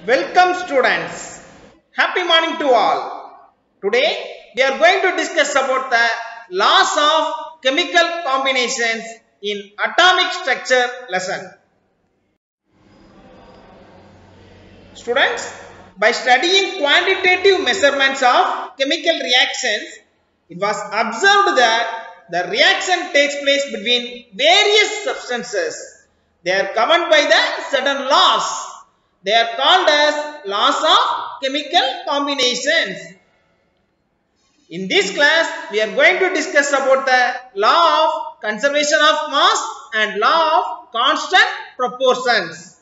Welcome students. Happy morning to all. Today we are going to discuss about the laws of chemical combinations in atomic structure lesson. Students, by studying quantitative measurements of chemical reactions, it was observed that the reaction takes place between various substances. They are governed by the certain laws. They are called as laws of chemical combinations. In this class, we are going to discuss about the law of conservation of mass and law of constant proportions.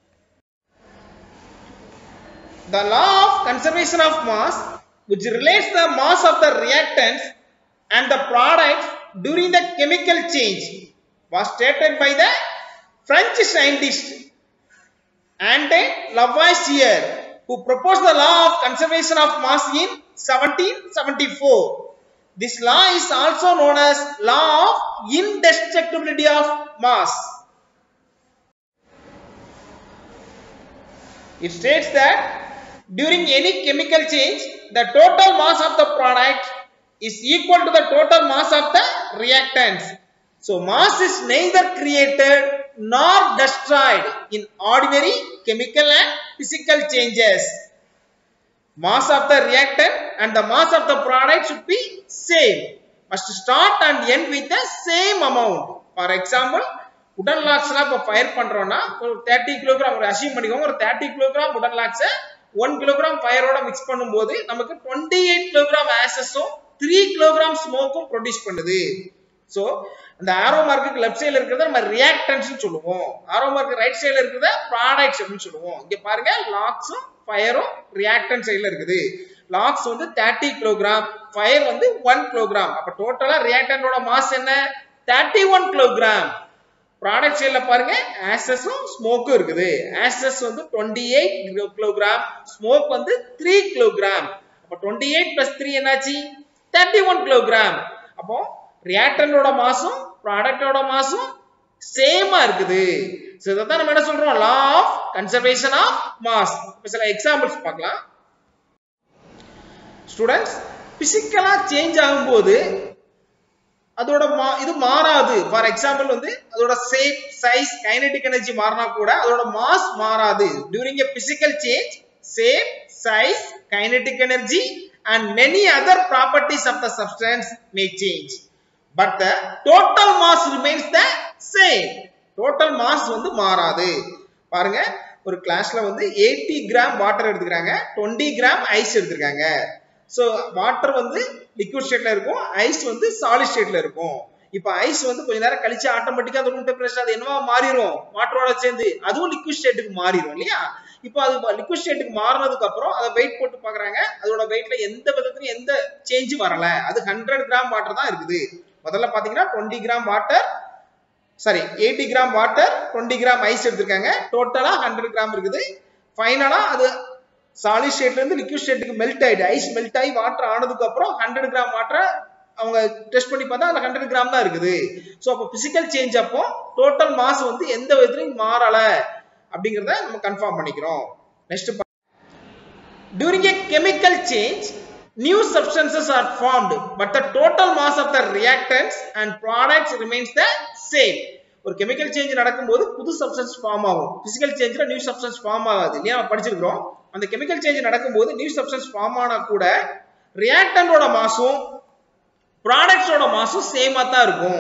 The law of conservation of mass, which relates the mass of the reactants and the products during the chemical change, was stated by the French scientist Antoine Lavoisier, who proposed the law of conservation of mass in 1774. This law is also known as law of indestructibility of mass. It states that during any chemical change, the total mass of the product is equal to the total mass of the reactants. So mass is neither created nor destroyed in ordinary chemical and physical changes. Mass of the reactant and the mass of the product should be same. Must start and end with the same amount. For example, உடன் லாக்ஸ்லாம் இப்போ fire பண்றோம்னா ஒரு thirty kilogram ஒரு achieve பண்ணிக்கோங்க ஒரு thirty kilogram உடன் லாக்ஸை one kilogram ஃபயரோட மிக்ஸ் பண்ணும்போது நமக்கு டுவெண்ட்டி எயிட் கிலோகிராம் ஆசஸும் த்ரீ கிலோகிராம் ஸ்மோக்கும் ப்ரொடியூஸ் பண்ணுது ஸோ அந்த ஆரோ மார்க்கு லெஃப்ட் சைடுல இருக்கிறத நம்ம ரியாக்டன்ஸ் சொல்லுவோம் ஆரோ மார்க் ரைட் சைடுல இருக்கிறத ப்ராடக்ட்ஸ் அப்படின்னு சொல்லுவோம் இங்க பாருங்க லாக்ஸும் ஃபயரும் ரியாக்டன் சைடுல இருக்குது லாக்ஸ் வந்து தேர்ட்டி கிலோகிராம் ஃபயர் வந்து ஒன் கிலோகிராம் அப்ப டோட்டலா ரியாக்டனோட மாஸ் என்ன தேர்ட்டி ஒன் கிலோகிராம் ப்ராடக்ட் சைடுல பாருங்க ஆசஸும் ஸ்மோக்கும் இருக்குது ஆசஸ் வந்து டுவெண்ட்டி எயிட் கிலோகிராம் ஸ்மோக் வந்து த்ரீ கிலோகிராம் அப்போ டுவெண்ட்டி எயிட் பிளஸ் த்ரீ என்னாச்சு தேர்ட்டி ஒன் கிலோகிராம் அப்போ ரியாக்டனோட மாசும் ப்ராடக்டோட மாசும் சேமா இருக்குது ஸோ இதை தான் நம்ம என்ன சொல்றோம் law of conservation of mass இப்போ சில எக்ஸாம்பிள்ஸ் பார்க்கலாம் ஸ்டூடெண்ட்ஸ் பிசிக்கலா சேஞ்ச் ஆகும்போது அதோட மா இது மாறாது ஃபார் எக்ஸாம்பிள் வந்து அதோட சேப் சைஸ் கைனடிக் எனர்ஜி மாறினா கூட அதோட மாஸ் மாறாது during a physical change shape size kinetic energy and many other properties of the substance may change but the total mass remains the same total mass வந்து மாறாது பாருங்க ஒரு கிளாஸ்ல வந்து எயிட்டி கிராம் வாட்டர் எடுத்துக்கிறாங்க டுவெண்ட்டி கிராம் ஐஸ் எடுத்துருக்காங்க so water வந்து liquid ஸ்டேட்ல இருக்கும் ஐஸ் வந்து சாலிட் ஸ்டேட்ல இருக்கும் இப்போ ஐஸ் வந்து கொஞ்ச நேரம் கழிச்சு ஆட்டோமேட்டிக்கா அந்த ரூம் டெம்பரேச்சர் அது என்னவா மாறிடும் வாட்டரோட சேர்ந்து அதுவும் லிக்விட் ஸ்டேட்டுக்கு மாறிடும் இல்லையா இப்போ அது லிக்விட் ஸ்டேட்டுக்கு மாறினதுக்கு அப்புறம் அதை வெயிட் போட்டு பாக்குறாங்க அதோட வெயிட்ல எந்த விதத்துலயும் எந்த சேஞ்சும் வரல அது ஹண்ட்ரட் கிராம் வாட்டர் தான் இருக்குது முதல்ல பாத்தீங்கன்னா twenty gram water sorry eighty gram water twenty gram ice எடுத்திருக்காங்க டோட்டலா ஹண்ட்ரட் கிராம் இருக்குது ஃபைனலா அது சாலிட் ஸ்டேட்ல இருந்து லிக்விட் ஸ்டேட்டுக்கு மெல்ட் ஆயிடு ஐஸ் மெல்ட் ஆகி வாட்டர் ஆனதுக்கு அப்புறம் ஹண்ட்ரட் கிராம் வாட்டர் அவங்க டெஸ்ட் பண்ணி பார்த்தா அதுல ஹண்ட்ரட் கிராம் தான் இருக்குது ஸோ அப்போ பிசிக்கல் சேஞ்ச் அப்போ டோட்டல் மாஸ் வந்து எந்த விதத்துலையும் மாறல அப்படிங்கிறத நம்ம கன்ஃபார்ம் பண்ணிக்கிறோம் next during a chemical change new substances are formed but the total mass of the reactants and products remains the same ஒரு கெமிக்கல் சேஞ்ச் நடக்கும்போது புது சப்ஸ்டன்ஸ் ஃபார்ம் ஆகும் பிசிக்கல் சேஞ்ச்ல நியூ சப்ஸ்டன்ஸ் ஃபார்ம் ஆகாது இல்லையா நம்ம படிச்சிருக்கிறோம் அந்த கெமிக்கல் சேஞ்ச் நடக்கும்போது நியூ சப்ஸ்டன்ஸ் ஃபார்ம் ஆனா கூட ரியாக்டண்டோட மாசும் ப்ராடக்ட்ஸோட மாசும் சேமா தான் இருக்கும்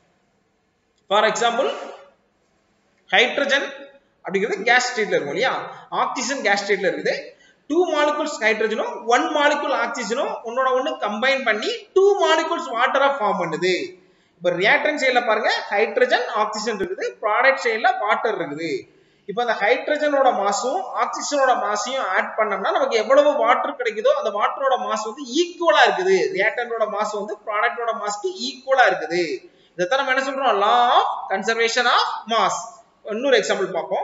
ஃபார் எக்ஸாம்பிள் ஹைட்ரஜன் அப்படிங்கிறது கேஸ் ஸ்டேட்ல இருக்கும் இல்லையா ஆக்சிஜன் கேஸ் ஸ்டேட்ல இருக்குது டூ மாலிகுல்ஸ் ஹைட்ரஜனும் ஒன் மாலிகுல் ஆக்சிஜனும் உன்னோட ஒன்று கம்பைன் பண்ணி டூ மாலிகுல்ஸ் வாட்டரா ஃபார்ம் பண்ணுது இப்போ ரியாக்டன் சைடில் பாருங்க ஹைட்ரஜன் ஆக்சிஜன் இருக்குது ப்ராடக்ட் சைடில் வாட்டர் இருக்குது இப்போ அந்த ஹைட்ரஜனோட மாசும் ஆக்சிஜனோட மாசையும் ஆட் பண்ணோம்னா நமக்கு எவ்வளவு வாட்டர் கிடைக்குதோ அந்த வாட்டரோட மாசு வந்து ஈக்குவலா இருக்குது ரியாக்டனோட மாசு வந்து ப்ராடக்டோட மாஸ்க்கு ஈக்குவலா இருக்குது இதைத்தான் நம்ம என்ன சொல்றோம் law of conservation of mass இன்னொரு எக்ஸாம்பிள் பார்ப்போம்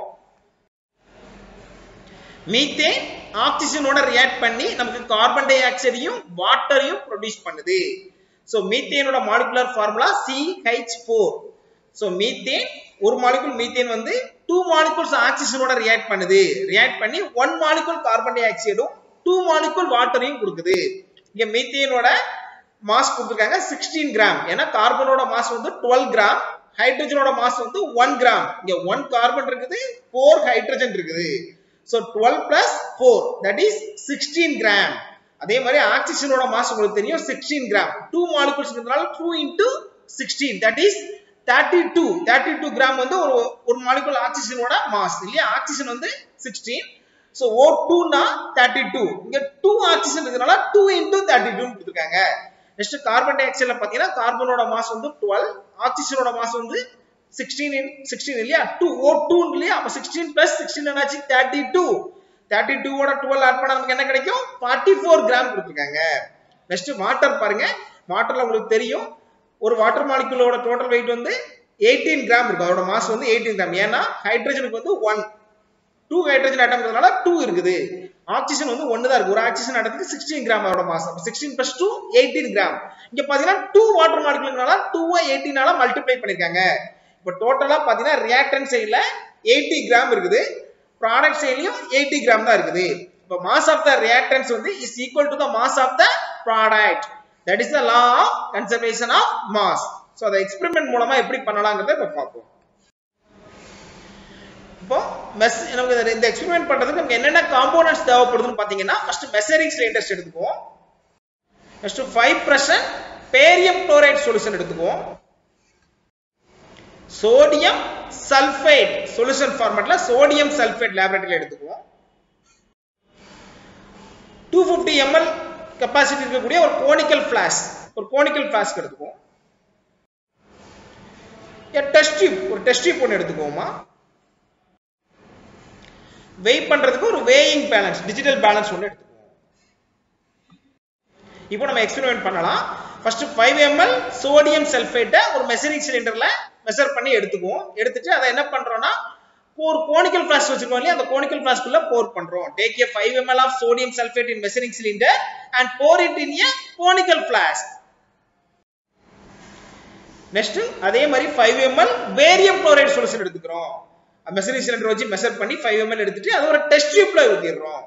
மீத்தேன் ஆக்சிஜனோட ரியாக்ட் பண்ணி நமக்கு கார்பன் டை ஆக்சைடையும் வாட்டரையும் ப்ரொடியூஸ் பண்ணுது ஸோ மீத்தேனோட molecular formula C H four so methane ஒரு மாலிகுல் மீத்தேன் வந்து டூ மாலிகுல்ஸ் ஆக்சிஜனோட ரியாக்ட் பண்ணுது ரியாக்ட் பண்ணி ஒன் மாலிகுல் கார்பன் டை ஆக்சைடும் டூ மாலிகுல் வாட்டரையும் கொடுக்குது இங்க மீத்தேனோட மாஸ் கொடுத்துருக்காங்க சிக்ஸ்டீன் கிராம் ஏன்னா கார்பனோட மாஸ் வந்து டுவெல் கிராம் ஹைட்ரஜனோட மாஸ் வந்து ஒன் கிராம் இங்க ஒன் கார்பன் இருக்குது ஃபோர் ஹைட்ரஜன் இருக்குது so twelve plus four that is sixteen gram அதே மாதிரி ஆக்சிஜனோட மாஸ் உங்களுக்கு தெரியும் சிக்ஸ்டீன் கிராம் டூ மாலிகுல்ஸ்ன்றதுனால two into sixteen that is thirty two thirty two gram வந்து ஒரு ஒரு மாலிகுல் ஆக்சிஜனோட மாஸ் இல்லையா ஆக்சிஜன் வந்து சிக்ஸ்டீன் ஸோ ஓ டூனா தேர்ட்டி டூ இங்க டூ ஆக்சிஜன் இருக்கிறதுனால டூ இன்டூ தேர்ட்டி டூ கொடுத்துருக்காங்க நெக்ஸ்ட் கார்பன் டை ஆக்சைட்ல பாத்தீங்கன்னா கார்பனோட மாஸ் வந்து டுவெல் ஆக்சிஜனோட மாஸ் வந்து சிக்ஸ்டீன் சிக்ஸ்டீன் இல்லையா டூ ஓ டூ இல்லையா அப்ப சிக்ஸ்டீன் பிளஸ் சிக்ஸ்டீன் என்னாச்சு தேர்ட்டி டூ தேர்ட்டி டூவோட டுவெல் ஆட் பண்ணா நமக்கு என்ன கிடைக்கும் ஃபார்ட்டி ஃபோர் கிராம் கொடுத்துருக்காங்க நெக்ஸ்ட் வாட்டர் பாருங்க வாட்டர்ல உங்களுக்கு தெரியும் ஒரு வாட்டர் மாலிகுலோட டோட்டல் வெயிட் வந்து எயிட்டீன் கிராம் இருக்கும் அதோட மாஸ் வந்து எயிட்டீன் கிராம் ஏன்னா ஹைட்ரஜனுக்கு வந்து ஒன் டூ ஹைட்ரஜன் ஆட்டம்ன்றதுனால டூ இருக்குது ஆக்சிஜன் வந்து ஒன்னு தான் இருக்கு ஒரு ஆக்சிஜன் ஆட்டத்துக்கு சிக்ஸ்டீன் கிராம் அதோட மாஸ் அப்போ sixteen plus two eighteen gram இங்க பாத்தீங்கன்னா டூ வாட்டர் மாலிகுலனால டூவை எயிட்டீனால மல்டிப்ளை பண்ணிருக்காங்க இப்போ டோட்டலா பாத்தீங்கன்னா ரியாக்டன் சைட்ல எயிட்டி கிராம் இருக்குது ப்ராடக்ட் சைட்லயும் எயிட்டி கிராம் தான் இருக்குது இப்போ மாஸ் ஆஃப் த ரியாக்டன்ஸ் வந்து is equal to the mass of the product that is the law of conservation of mass so அதை எக்ஸ்பெரிமெண்ட் மூலமா எப்படி பண்ணலாங்கிறத இப்போ பார்ப்போம் இப்போ மெஸ் நமக்கு இந்த எக்ஸ்பெரிமெண்ட் பண்றதுக்கு நமக்கு என்னென்ன காம்போனன்ட்ஸ் தேவைப்படுதுன்னு பாத்தீங்கன்னா ஃபர்ஸ்ட் மெசரிங் சிலிண்டர்ஸ் எடுத்துக்குவோம் next five percent barium chloride solution எடுத்துக்குவோம் சோடியம் சல்ஃபேட் சொல்யூஷன் ஃபார்மேட்ல சோடியம் சல்ஃபேட் லேபரேட்டரியில் எடுத்துக்குவோம் டூ ஃபிஃப்டி எம்எல் கெப்பாசிட்டி இருக்கக்கூடிய ஒரு கோனிக்கல் ஃபிளாஸ் ஒரு கோனிக்கல் ஃபிளாஸ்க் எடுத்துக்குவோம் டெஸ்ட் டியூப் ஒரு டெஸ்ட் டியூப் ஒன்று எடுத்துக்குவோமா வெயிட் பண்றதுக்கு ஒரு வேயிங் பேலன்ஸ் டிஜிட்டல் பேலன்ஸ் ஒன்று எடுத்துக்குவோம் இப்போ நம்ம எக்ஸ்பெரிமெண்ட் பண்ணலாம் ஃபர்ஸ்ட் ஃபைவ் எம்எல் சோடியம் சல்ஃபேட்டை ஒரு மெசரிங் சிலிண்டர்ல மெஷர் பண்ணி எடுத்துக்குவோம் எடுத்துட்டு அதை என்ன பண்றோம்னா ஒரு கோனிக்கல் ஃபிளாஸ்க் வச்சிருக்கோம் இல்லையா அந்த கோனிக்கல் ஃபிளாஸ்க்குள்ள போர் பண்றோம் take a five ml of sodium sulphate in measuring cylinder and pour it in a conical flask next அதே மாதிரி five ml barium chloride solution எடுத்துக்கிறோம் மெசரிங் சிலிண்டர் வச்சு மெஷர் பண்ணி ஃபைவ் எம்எல் எடுத்துட்டு அது ஒரு டெஸ்ட் டியூப்ல ஊத்திடுறோம்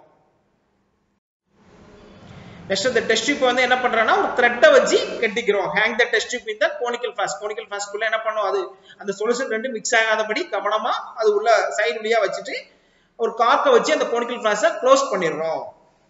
நெக்ஸ்ட் இந்த டெஸ்ட் டியூப் வந்து என்ன பண்றோம்னா ஒரு த்ரெட்டை வச்சு கட்டிக்கிறோம் ஹேங் த டெஸ்ட் டியூப் இந்த கோனிக்கல் ஃபிளாஸ்க் கோனிக்கல் ஃபிளாஸ்க்குள்ள என்ன பண்ணும் அது அந்த சொல்யூஷன் ரெண்டு மிக்ஸ் ஆகாதபடி கவனமா அது உள்ள சைடு வழியா வச்சுட்டு ஒரு கார்க்கை வச்சு அந்த கோனிக்கல் ஃபிளாஸை க்ளோஸ் பண்ணிடுறோம்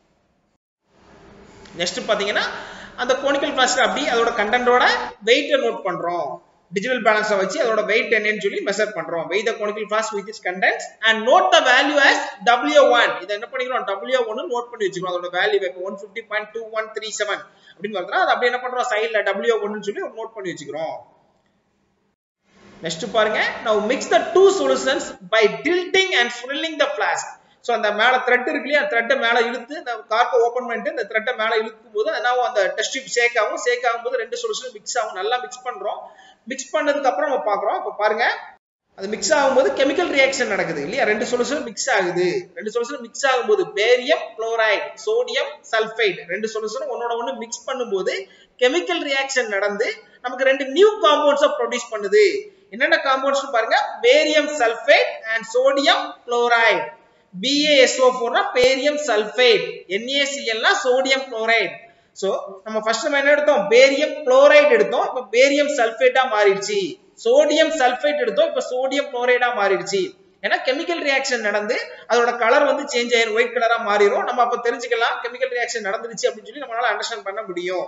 நெக்ஸ்ட் பாத்தீங்கன்னா அந்த கோனிக்கல் ஃபிளாஸ்க் அப்படி அதோட கண்டென்ட்டோட வெயிட்டை நோட் பண்றோம் டிஜிட்டல் பேலன்ஸை வச்சு அதோட வெயிட் என்னன்னு சொல்லி மெஷர் பண்றோம் weight the conical flask with is contents and note the value as W1 இதை என்ன பண்ணிக்கிறோம் W1 நோட் பண்ணி வச்சுக்கிறோம் அதோட வேல்யூ இப்போ 150.2137 அப்படின்னு வருதுன்னா அது அப்படியே என்ன பண்றோம் சைடுல W1 சொல்லி ஒரு நோட் பண்ணி வச்சுக்கிறோம் நெக்ஸ்ட் பாருங்க now mix the two solutions by tilting and swirling the flask so அந்த மேல த்ரெட் இருக்கு இல்லையா த்ரெட்டை மேல இழுத்து இந்த கார்க்கை ஓப்பன் பண்ணிட்டு இந்த த்ரெட்டை மேல இழுக்கும் போது என்ன அந்த டெஸ்ட் டியூப் ஷேக் ஆகும் ஷேக் ஆகும்போது ரெண்டு சொல்யூஷன் மிக்ஸ் ஆகும் நல்லா மிக்ஸ் பண்றோம் மிக்ஸ் பண்ணதுக்கு அப்புறம் நம்ம பாக்குறோம் இப்போ பாருங்க அது மிக்ஸ் ஆகும்போது கெமிக்கல் ரியாக்ஷன் நடக்குது இல்லையா ரெண்டு சொல்யூஷன் மிக்ஸ் ஆகுது ரெண்டு சொல்யூஷன் மிக்ஸ் ஆகும்போது பேரியம் குளோரைடு சோடியம் சல்ஃபைடு ரெண்டு சொல்யூஷன் ஒன்னோட ஒன்று மிக்ஸ் பண்ணும்போது கெமிக்கல் ரியாக்ஷன் நடந்து நமக்கு ரெண்டு நியூ காம்பவுண்ட்ஸை ப்ரொடியூஸ் பண்ணுது என்னென்ன காம்பவுண்ட்ஸ் பாருங்க barium sulphate and sodium chloride BaSO4 னா பேரியம் சல்ஃபேட் NaCl னா சோடியம் குளோரைடு சோ நம்ம ஃபர்ஸ்ட் நம்ம என்ன எடுத்தோம் பேரியம் குளோரைடு எடுத்தோம் இப்ப பேரியம் சல்ஃபேட்டா மாறிடுச்சு சோடியம் சல்ஃபேட் எடுத்தோம் இப்ப சோடியம் குளோரைடா மாறிடுச்சு ஏன்னா கெமிக்கல் ரியாக்ஷன் நடந்து அதோட கலர் வந்து சேஞ்ச் ஆயிரும் ஒயிட் கலரா மாறிடும் நம்ம அப்ப தெரிஞ்சுக்கலாம் கெமிக்கல் ரியாக்ஷன் நடந்துருச்சு அப்படின்னு சொல்லி நம்மளால அண்டர்ஸ்டாண்ட் பண்ண முடியும்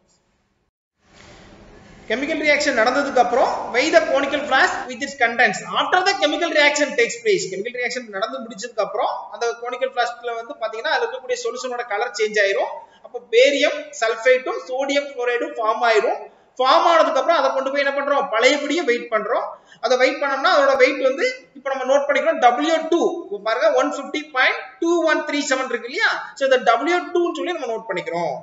chemical reaction நடந்ததுக்கு அப்புறம் weigh the conical flask with its contents after the chemical reaction takes place chemical reaction நடந்து முடிச்சதுக்கு அப்புறம் அந்த conical flaskல வந்து பாத்தீங்கன்னா அதுல இருக்கக்கூடிய சொல்யூஷனோட கலர் சேஞ்ச் ஆயிரும் அப்போ பேரியம் சல்ஃபேட்டும் சோடியம் குளோரைடும் ஃபார்ம் ஆயிரும் ஃபார்ம் ஆனதுக்கு அப்புறம் அதை கொண்டு போய் என்ன பண்றோம் பழையபடியே வெயிட் பண்றோம் அதை வெயிட் பண்ணோம்னா அதோட வெயிட் வந்து இப்போ நம்ம நோட் பண்ணிக்கிறோம் டபிள்யூ டூ பாருங்க one fifty point two one three seven இருக்கு இல்லையா ஸோ இந்த டபிள்யூ டூன்னு சொல்லி நம்ம நோட் பண்ணிக்கிறோம்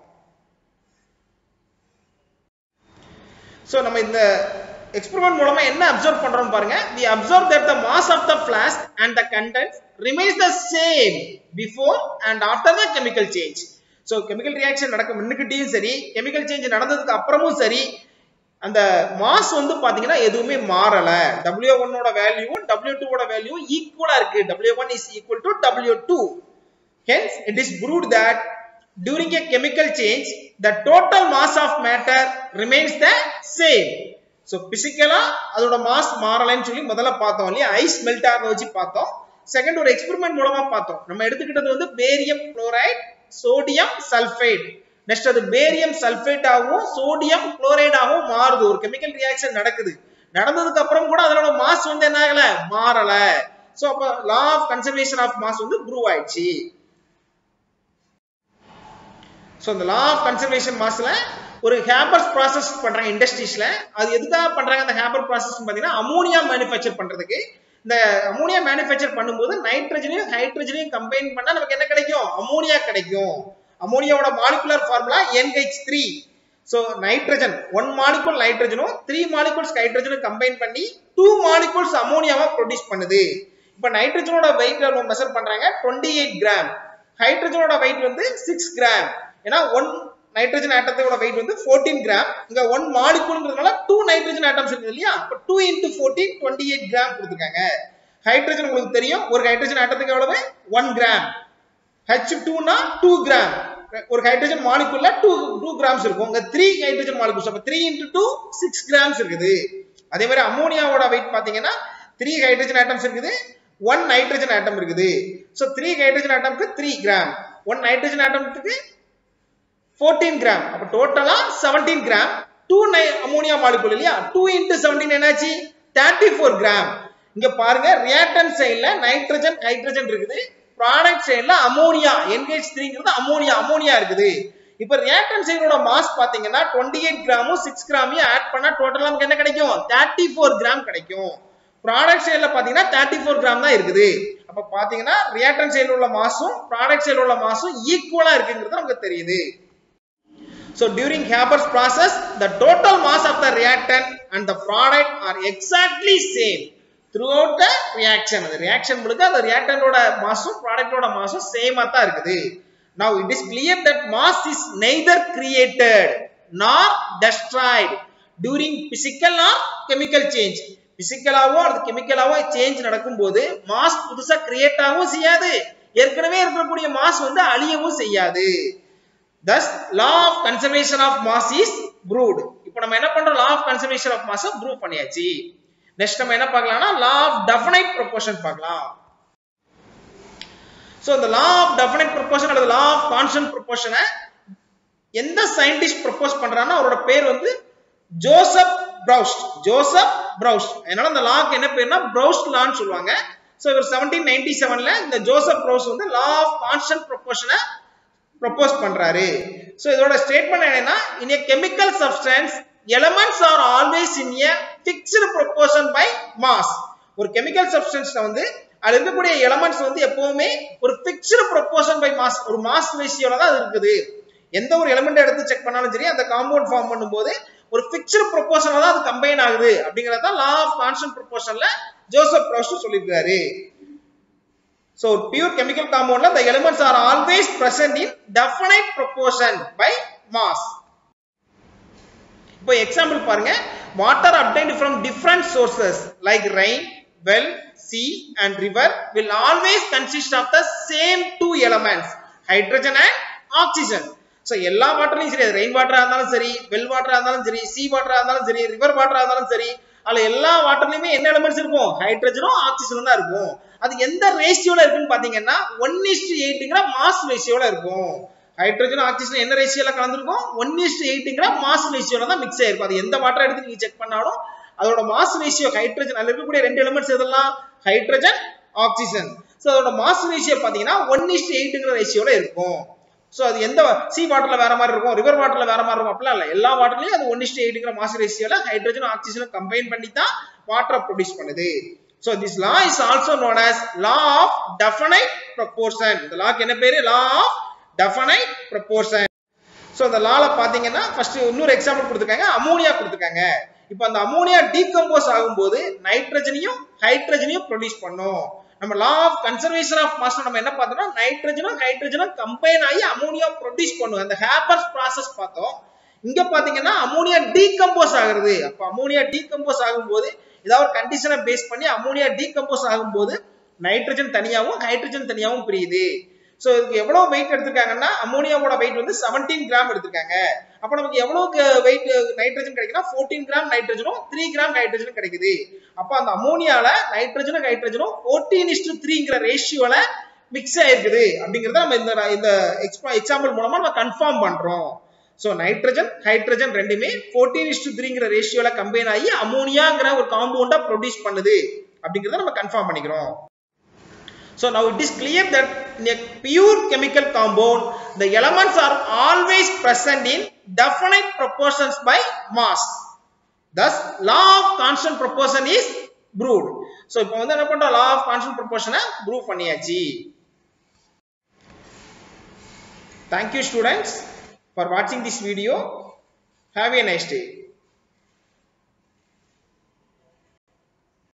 சோ நம்ம இந்த எக்ஸ்பெரிமெண்ட் மூலமா என்ன அப்சர்வ் பண்றோம் பாருங்க we observe that the mass of the flask and the contents remains the same before and after the chemical change so chemical reaction நடக்க முன்னுக்கிட்டயும் சரி கெமிக்கல் சேஞ்ச் நடந்ததுக்கு அப்புறமும் சரி அந்த மாஸ் வந்து பாத்தீங்கன்னா எதுவுமே மாறல டபிள்யூ ஒன்னோட வேல்யூவும் டபிள்யூ டூவோட வேல்யூவும் ஈக்குவலா இருக்கு W one is equal to W two hence it is proved that during a chemical change the total mass of matter remains the same so பிசிக்கலா அதோட மாஸ் மாறலைன்னு சொல்லி முதல்ல பார்த்தோம் இல்லையா ஐஸ் மெல்ட் ஆக வச்சு பார்த்தோம் செகண்ட் ஒரு எக்ஸ்பெரிமெண்ட் மூலமா பார்த்தோம் நம்ம எடுத்துக்கிட்டது வந்து barium chloride sodium sulphate next அது பேரியம் சல்ஃபேட் ஆகவும் சோடியம் குளோரைட் ஆகவும் மாறுது ஒரு கெமிக்கல் ரியாக்ஷன் நடக்குது நடந்ததுக்கு அப்புறம் கூட அதோட மாஸ் வந்து என்ன ஆகல மாறல சோ அப்ப law of conservation of mass வந்து ப்ரூவ் ஆயிடுச்சு ஸோ இந்த லா ஆஃப் கன்சர்வேஷன் மாஸ்ல ஒரு ஹேப்பர்ஸ் ப்ராசஸ் பண்றாங்க இண்டஸ்ட்ரீஸ்ல அது எதுக்காக பண்றாங்க அந்த ஹேப்பர் ப்ராசஸ் பாத்தீங்கன்னா அமோனியா மேனுஃபேக்சர் பண்றதுக்கு இந்த அமோனியா மேனுஃபேக்சர் பண்ணும்போது நைட்ரஜனையும் ஹைட்ரஜனையும் கம்பைன் பண்ணா நமக்கு என்ன கிடைக்கும் அமோனியா கிடைக்கும் அமோனியாவோட molecular formula NH3 three so nitrogen one molecule நைட்ரஜனும் த்ரீ மாலிகுல்ஸ் ஹைட்ரஜனும் கம்பைன் பண்ணி டூ மாலிகுல்ஸ் அமோனியாவா ப்ரொடியூஸ் பண்ணுது இப்போ நைட்ரஜனோட வெயிட் மெஷர் பண்றாங்க டுவெண்ட்டி எயிட் கிராம் ஹைட்ரஜனோட வெயிட் வந்து சிக்ஸ் கிராம் ஏன்னா ஒன் நைட்ரஜன் ஆட்டத்தோட வெயிட் வந்து 14 கிராம் இங்க ஒன் மாலிகூல்ன்றதுனால டூ நைட்ரஜன் ஆட்டம்ஸ் இருக்குது இல்லையா இப்போ two into fourteen twenty eight gram கொடுத்துருக்காங்க ஹைட்ரஜன் உங்களுக்கு தெரியும் ஒரு ஹைட்ரஜன் ஆட்டத்துக்கு எவ்வளவு ஒன் கிராம் ஹெச் டூனா டூ கிராம் ஒரு ஹைட்ரஜன் மாலிகுல்ல டூ டூ கிராம்ஸ் இருக்கும் இங்க த்ரீ ஹைட்ரஜன் மாலிகுல்ஸ் அப்ப three into two six grams இருக்குது அதே மாதிரி அமோனியாவோட வெயிட் பாத்தீங்கன்னா த்ரீ ஹைட்ரஜன் ஆட்டம்ஸ் இருக்குது ஒன் நைட்ரஜன் ஆட்டம் இருக்குது ஸோ த்ரீ ஹைட்ரஜன் ஆட்டம்க்கு த்ரீ கிராம் ஒன் நைட்ரஜன் ஆட்டம்க்கு ஃபோர்டீன் கிராம் அப்ப டோட்டலா செவன்டீன் கிராம் டூ நை அமோனியா மாலிகுல் இல்லையா டூ இன்டூ செவன்டீன் என்னாச்சு தேர்ட்டி ஃபோர் கிராம் இங்க பாருங்க ரியாக்டன் சைடுல நைட்ரஜன் ஹைட்ரஜன் இருக்குது ப்ராடக்ட் சைடுல அமோனியா NH3 த்ரீங்கிறது அமோனியா அமோனியா இருக்குது இப்ப ரியாக்டன் சைடோட மாஸ் பாத்தீங்கன்னா டுவெண்ட்டி எயிட் கிராமும் சிக்ஸ் கிராமையும் ஆட் பண்ணா டோட்டலா நமக்கு என்ன கிடைக்கும் தேர்ட்டி ஃபோர் கிராம் கிடைக்கும் ப்ராடக்ட் சைடுல பாத்தீங்கன்னா தேர்ட்டி ஃபோர் கிராம் தான் இருக்குது அப்ப பாத்தீங்கன்னா ரியாக்டன் சைடுல உள்ள மாசும் ப்ராடக்ட் சைடுல உள்ள மாசும் ஈக்குவலா இருக்குங்கிறது நமக்கு தெரியுது So during Haber's process, the total mass of the reactant and the product are exactly same throughout the reaction. அந்த reaction முழுக்க அந்த reactant-ஓட மாசும் product-ஓட மாசும் same ஆ தான் இருக்குது. Now it is clear that mass is neither created nor destroyed during physical or chemical change. பிசிக்கலாவோ அல்லது கெமிக்கலாவோ change நடக்கும்போது mass புதுசா கிரியேட் ஆகவும் செய்யாது ஏற்கனவே இருக்கக்கூடிய மாஸ் வந்து அழியவும் செய்யாது thus law of conservation of mass is proved இப்போ நம்ம என்ன பண்றோம் law of conservation of mass prove பண்ணியாச்சு நெக்ஸ்ட் நம்ம என்ன பார்க்கலாம்னா law of definite proportion பார்க்கலாம் சோ இந்த law of definite proportion அல்லது law of constant proportion எந்த சயின்டிஸ்ட் ப்ரொபோஸ் பண்றான்னா அவரோட பேர் வந்து ஜோசப் ப்ரௌஸ்ட் ஜோசப் ப்ரௌஸ்ட் அதனால அந்த லாக்கு என்ன பேர்னா ப்ரௌஸ்ட் லான்னு சொல்லுவாங்க சோ இவர் செவன்டீன் நைன்டி செவன்ல இந்த ஜோசப் ப்ரௌஸ் வந்து லா ஆஃப் கான்ஸ்டன்ட் ப்ரொபோஷனை ப்ரொபோஸ் பண்றாரு சோ இதோட ஸ்டேட்மெண்ட் என்னன்னா in a chemical substance elements are always in a fixed proportion by mass ஒரு கெமிக்கல் சப்ஸ்டன்ஸ்ல வந்து அதுல இருக்கக்கூடிய எலமெண்ட்ஸ் வந்து எப்பவுமே ஒரு ஃபிக்ஸ்டு ப்ரொபோஷன் பை மாஸ் ஒரு மாஸ் ரேஷியோல தான் அது இருக்குது எந்த ஒரு எலிமெண்ட் எடுத்து செக் பண்ணாலும் சரி அந்த காம்பவுண்ட் ஃபார்ம் பண்ணும்போது ஒரு ஃபிக்ஸ்டு ப்ரொபோஷன்ல தான் அது கம்பைன் ஆகுது அப்படிங்கறத லா ஆஃப் கான்ஸ்டன்ட் ப்ரொபோஷன்ல ஜோசப் ப்ரௌஸ்ட் சொல்லியிருக்காரு So pure chemical compound the elements are always present in definite proportion by mass. இப்போ எக்ஸாம்பிள் பாருங்க water obtained from different sources like rain, well, sea and river will always consist of the same two elements hydrogen and oxygen. So எல்லா வாட்டர்லையும் சரி rain வாட்டரா இருந்தாலும் சரி well வாட்டரா இருந்தாலும் சரி C வாட்டரா இருந்தாலும் சரி ரிவர் வாட்டரா இருந்தாலும் சரி அதுல எல்லா வாட்டர்லயுமே என்ன எலிமெண்ட்ஸ் இருக்கும் ஹைட்ரஜனும் ஆக்சிஜனும் தான் இருக்கும் அது எந்த ரேஷியோல இருக்குன்னு பாத்தீங்கன்னா ஒன் இஸ்டு எயிட்டுங்கிற மாஸ் ரேஷியோல இருக்கும் ஹைட்ரஜன் ஆக்சிஜன் என்ன ரேஷியோல கலந்துருக்கும் ஒன் இஸ்டு எயிட்டுங்கிற மாஸ் ரேஷியோல தான் மிக்ஸ் ஆயிருக்கும் அது எந்த வாட்டர் எடுத்து நீங்க செக் பண்ணாலும் அதோட மாஸ் ரேஷியோ ஹைட்ரஜன் அதுல இருக்கக்கூடிய ரெண்டு எலிமெண்ட்ஸ் எதெல்லாம் ஹைட்ரஜன் ஆக்சிஜன் ஸோ அதோட மாஸ் ரேஷியோ பாத்தீங்கன்னா ஒன் இஸ்டு எயிட்டுங்கிற ரேஷியோல இருக்கும் ஸோ அது எந்த சி வாட்டர்ல வேற மாதிரி இருக்கும் ரிவர் வாட்டர்ல வேற மாதிரி இருக்கும் அப்படிலாம் இல்லை எல்லா வாட்டர்லயும் அது ஒன் இஸ்டு எயிட்டுங்கிற மாஸ் ரேஷியோல ஹைட்ரஜன் ஆக்சிஜனும் கம்பைன் பண்ணி தான் வாட்டரை ப்ரொடியூஸ் பண்ணுது So this law is also known as law of definite proportion. இந்த லாக்கு என்ன பேரு law of definite proportion. So இந்த லால பாத்தீங்கன்னா ஃபர்ஸ்ட் இன்னொரு எக்ஸாம்பிள் கொடுத்துருக்காங்க அமோனியா கொடுத்துருக்காங்க இப்போ அந்த அமோனியா டீகம்போஸ் ஆகும்போது நைட்ரஜனையும் ஹைட்ரஜனையும் ப்ரொடியூஸ் பண்ணும் நம்ம law of conservation of mass நம்ம என்ன பார்த்தோம்னா நைட்ரஜனும் ஹைட்ரஜனும் கம்பைன் ஆகி அமோனியா ப்ரொடியூஸ் பண்ணும் அந்த ஹேப்பர்ஸ் ப்ராசஸ் பார்த்தோம் இங்க பாத்தீங்கன்னா அமோனியா டீகம்போஸ் ஆகுறது அப்ப அமோனியா டீகம்போஸ் ஆகும்போது ஏதாவது ஒரு கண்டிஷனை பேஸ் பண்ணி அமோனியா டீகம்போஸ் ஆகும்போது நைட்ரஜன் தனியாவும் ஹைட்ரஜன் தனியாவும் பிரியுது ஸோ இதுக்கு எவ்வளவு வெயிட் எடுத்திருக்காங்கன்னா அமோனியாவோட வெயிட் வந்து 17 கிராம் எடுத்திருக்காங்க அப்ப நமக்கு எவ்வளவு வெயிட் நைட்ரஜன் கிடைக்குன்னா 14 கிராம் நைட்ரஜனும் த்ரீ கிராம் ஹைட்ரஜனும் கிடைக்குது அப்ப அந்த அமோனியால நைட்ரஜனும் ஹைட்ரஜனும் 14 இஸ்டு த்ரீங்கிற ரேஷியோல மிக்ஸ் ஆயிருக்குது அப்படிங்கறத நம்ம இந்த இந்த எக்ஸாம்பிள் மூலமா நம்ம கன்ஃபார்ம் பண்றோம் ஸோ நைட்ரஜன் ஹைட்ரஜன் ரெண்டுமே 14 இஸ்டு த்ரீங்கிற ரேஷியோல கம்பைன் ஆகி அமோனியாங்கிற ஒரு காம்பவுண்டா ப்ரொடியூஸ் பண்ணுது அப்படிங்கறத நம்ம கன்ஃபார்ம் பண்ணிக்கிறோம் So now it is clear that in a pure chemical compound, the elements are always present in definite proportions by mass. Thus, law of constant proportion is proved. So இப்போ வந்து என்ன பண்றோம் law of constant proportion prove பண்ணியாச்சு. Thank you students for watching this video. Have a nice day.